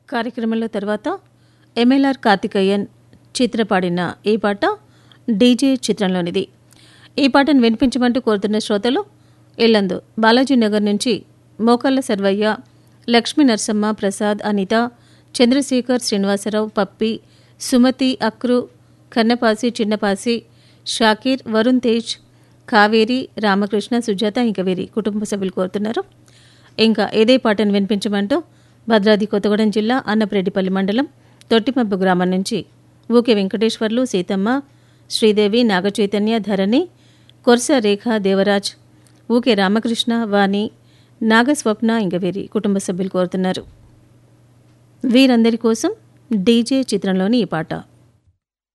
కార్యక్రమంలో తర్వాత ఎంఎల్ఆర్ కార్తికేయన్ చిత్ర పాడిన ఈ పాట డీజే చిత్రంలోనిది ఈ పాటను వినిపించమంటూ కోరుతున్న శ్రోతలు ఇల్లందు బాలాజీ నగర్ నుంచి మోకళ్ళ సర్వయ్య లక్ష్మీ నరసమ్మ ప్రసాద్ అనిత చంద్రశేఖర్ శ్రీనివాసరావు పప్పి సుమతి అక్రు కన్నపాసి చిన్నపాసి షాకీర్ వరుణ్ తేజ్ కావేరి రామకృష్ణ సుజాత ఇంకా వీరి కుటుంబ సభ్యులు కోరుతున్నారు ఇంకా ఇదే పాటను వినిపించమంటూ భద్రాద్రి కొత్తగూడెం జిల్లా అన్నప్రెడ్డిపల్లి మండలం తొట్టిమబ్బు గ్రామం నుంచి ఊకే వెంకటేశ్వర్లు సీతమ్మ శ్రీదేవి నాగచైతన్య ధరణి కొర్స రేఖ దేవరాజ్ ఊకే రామకృష్ణ వాణి నాగస్వప్న ఇంక వీరి కుటుంబ సభ్యులు కోరుతున్నారు వీరందరి కోసం డీజే చిత్రంలోని ఈ పాట